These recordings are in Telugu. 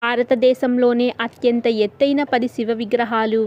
భారతదేశంలోనే అత్యంత ఎత్తైన పది శివ విగ్రహాలు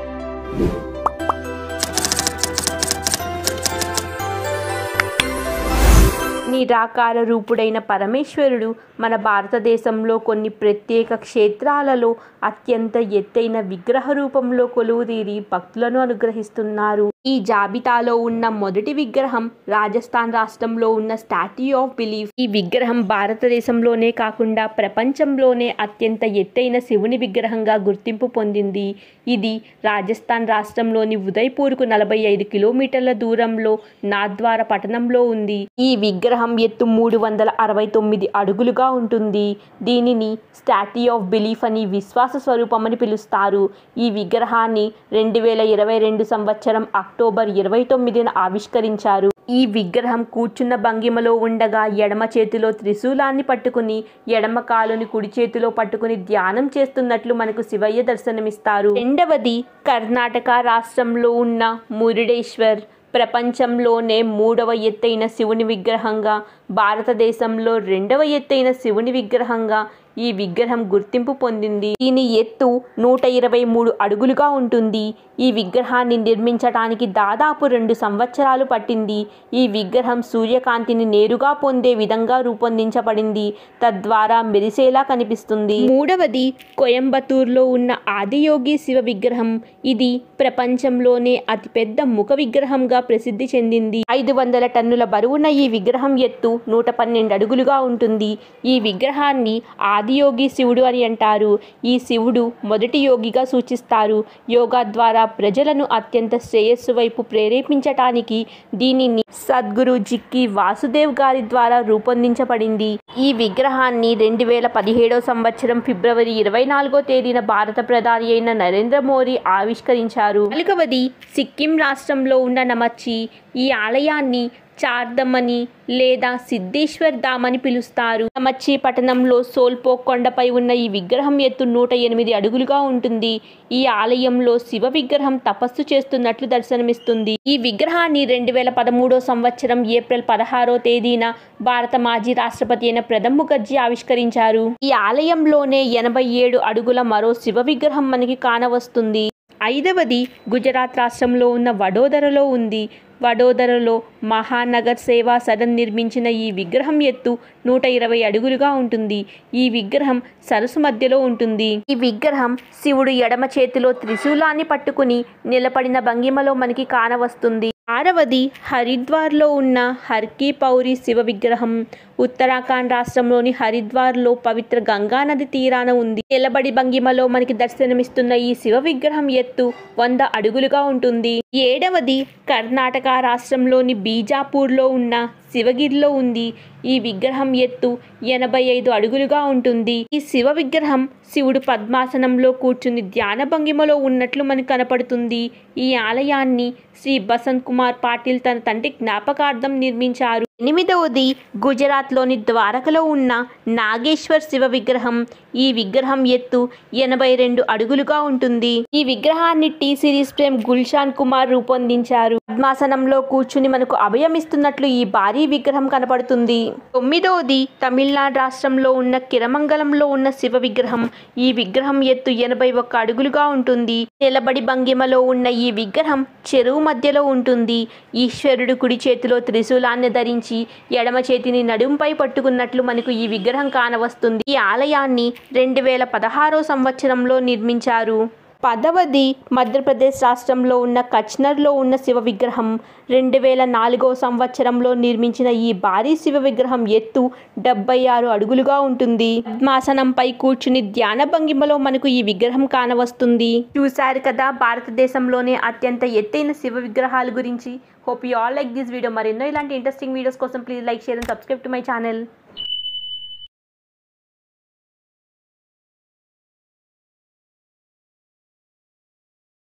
నిరాకార రూపుడైన పరమేశ్వరుడు మన భారతదేశంలో కొన్ని ప్రత్యేక క్షేత్రాలలో అత్యంత ఎత్తైన విగ్రహ రూపంలో కొలువుదీరి భక్తులను అనుగ్రహిస్తున్నారు ఈ జాబితాలో ఉన్న మొదటి విగ్రహం రాజస్థాన్ రాష్ట్రంలో ఉన్న స్టాట్యూ ఆఫ్ బిలీఫ్ ఈ విగ్రహం భారతదేశంలోనే కాకుండా ప్రపంచంలోనే అత్యంత ఎత్తైన శివుని విగ్రహంగా గుర్తింపు పొందింది ఇది రాజస్థాన్ రాష్ట్రంలోని ఉదయ్పూర్కు నలభై ఐదు కిలోమీటర్ల దూరంలో నాథ్వార పట్టణంలో ఉంది ఈ విగ్రహం ఎత్తు మూడు వందల అరవై తొమ్మిది అడుగులుగా ఉంటుంది దీనిని స్టాట్యూ ఆఫ్ బిలీఫ్ అని విశ్వాస స్వరూపం అని పిలుస్తారు ఈ విగ్రహాన్ని రెండు వేల ఇరవై రెండు సంవత్సరం అక్టోబర్ ఇరవై తొమ్మిదిన ఆవిష్కరించారు ఈ విగ్రహం కూర్చున్న భంగిమలో ఉండగా ఎడమ చేతిలో త్రిశూలాన్ని పట్టుకుని ఎడమ కాలుని కుడి చేతిలో పట్టుకుని ధ్యానం చేస్తున్నట్లు మనకు శివయ్య దర్శనమిస్తారు రెండవది కర్ణాటక రాష్ట్రంలో ఉన్న మురుడేశ్వర్ ప్రపంచంలోనే మూడవ ఎత్తైన శివుని విగ్రహంగా భారతదేశంలో రెండవ ఎత్తైన శివుని విగ్రహంగా ఈ విగ్రహం గుర్తింపు పొందింది దీని ఎత్తు నూట ఇరవై మూడు అడుగులుగా ఉంటుంది ఈ విగ్రహాన్ని నిర్మించటానికి దాదాపు రెండు సంవత్సరాలు పట్టింది ఈ విగ్రహం సూర్యకాంతిని నేరుగా పొందే విధంగా రూపొందించబడింది తద్వారా మెరిసేలా కనిపిస్తుంది మూడవది కోయంబత్తూరులో ఉన్న ఆదియోగి శివ విగ్రహం ఇది ప్రపంచంలోనే అతిపెద్ద ముఖ విగ్రహంగా ప్రసిద్ధి చెందింది ఐదు వందల టన్నుల బరువున్న ఈ విగ్రహం ఎత్తు నూట పన్నెండు అడుగులుగా ఉంటుంది ఈ విగ్రహాన్ని ఆదియోగి శివుడు అని అంటారు ఈ శివుడు మొదటి యోగిగా సూచిస్తారు యోగా ద్వారా ప్రజలను అత్యంత శ్రేయస్సు వైపు ప్రేరేపించటానికి దీనిని సద్గురు జిక్కి వాసుదేవ్ గారి ద్వారా రూపొందించబడింది ఈ విగ్రహాన్ని రెండు వేల పదిహేడవ సంవత్సరం ఫిబ్రవరి ఇరవై నాలుగో తేదీన భారత ప్రధాని అయిన నరేంద్ర మోడీ ఆవిష్కరించారు నాలుగవది సిక్కిం రాష్ట్రంలో ఉన్న నమచ్చి ఈ ఆలయాన్ని చార్దమని లేదా సిద్ధేశ్వర్ ధామ్ అని పిలుస్తారు నమచ్చి పట్టణంలో సోల్పోక్ కొండపై ఉన్న ఈ విగ్రహం ఎత్తు నూట ఎనిమిది అడుగులుగా ఉంటుంది ఈ ఆలయంలో శివ విగ్రహం తపస్సు చేస్తున్నట్లు దర్శనమిస్తుంది ఈ విగ్రహాన్ని రెండు వేల పదమూడో సంవత్సరం ఏప్రిల్ పదహారో తేదీన భారత మాజీ రాష్ట్రపతి అయిన ప్రణబ్ ముఖర్జీ ఆవిష్కరించారు ఈ ఆలయంలోనే ఎనభై ఏడు అడుగుల మరో శివ విగ్రహం మనకి కానవస్తుంది ఐదవది గుజరాత్ రాష్ట్రంలో ఉన్న వడోదరలో ఉంది వడోదరలో మహానగర్ సేవా సదన్ నిర్మించిన ఈ విగ్రహం ఎత్తు నూట ఇరవై అడుగులుగా ఉంటుంది ఈ విగ్రహం సరస్సు మధ్యలో ఉంటుంది ఈ విగ్రహం శివుడు ఎడమ చేతిలో త్రిశూలాన్ని పట్టుకుని నిలబడిన భంగిమలో మనకి కానవస్తుంది ఆరవది హరిద్వార్లో ఉన్న హర్కీ పౌరి శివ విగ్రహం ఉత్తరాఖండ్ రాష్ట్రంలోని హరిద్వార్లో పవిత్ర గంగానది తీరాన ఉంది నిలబడి భంగిమలో మనకి దర్శనమిస్తున్న ఈ శివ విగ్రహం ఎత్తు వంద అడుగులుగా ఉంటుంది ఏడవది కర్ణాటక రాష్ట్రంలోని బీజాపూర్లో ఉన్న శివగిరిలో ఉంది ఈ విగ్రహం ఎత్తు ఎనభై ఐదు అడుగులుగా ఉంటుంది ఈ శివ విగ్రహం శివుడు పద్మాసనంలో కూర్చుని ధ్యాన భంగిమలో ఉన్నట్లు మనకు కనపడుతుంది ఈ ఆలయాన్ని శ్రీ బసంత్ కుమార్ పాటిల్ తన తండ్రి జ్ఞాపకార్థం నిర్మించారు ఎనిమిదవది గుజరాత్లోని ద్వారకలో ఉన్న నాగేశ్వర్ శివ విగ్రహం ఈ విగ్రహం ఎత్తు ఎనభై రెండు అడుగులుగా ఉంటుంది ఈ విగ్రహాన్ని టీ సిరీస్ ప్రేమ్ గుల్షాన్ కుమార్ రూపొందించారు పద్మాసనంలో కూర్చుని మనకు అభయమిస్తున్నట్లు ఈ భారీ విగ్రహం కనపడుతుంది తొమ్మిదవది తమిళనాడు రాష్ట్రంలో ఉన్న కిరమంగళంలో ఉన్న శివ విగ్రహం ఈ విగ్రహం ఎత్తు ఎనభై ఒక్క అడుగులుగా ఉంటుంది నిలబడి భంగిమలో ఉన్న ఈ విగ్రహం చెరువు మధ్యలో ఉంటుంది ఈశ్వరుడు కుడి చేతిలో త్రిశూలాన్ని ధరించి ఎడమ చేతిని నడుంపై పట్టుకున్నట్లు మనకు ఈ విగ్రహం కానవస్తుంది ఈ ఆలయాన్ని రెండు వేల పదహారో సంవత్సరంలో నిర్మించారు పదవది మధ్యప్రదేశ్ రాష్ట్రంలో ఉన్న కచ్నర్లో ఉన్న శివ విగ్రహం రెండు వేల నాలుగో సంవత్సరంలో నిర్మించిన ఈ భారీ శివ విగ్రహం ఎత్తు డెబ్బై ఆరు అడుగులుగా ఉంటుంది పద్మాసనంపై కూర్చుని ధ్యాన భంగిమలో మనకు ఈ విగ్రహం కానవస్తుంది చూశారు కదా భారతదేశంలోనే అత్యంత ఎత్తైన శివ విగ్రహాల గురించి hope you all like this video మరెన్నో ఇలాంటి ఇంట్రెస్టింగ్ వీడియోస్ కోసం please like share and subscribe to my channel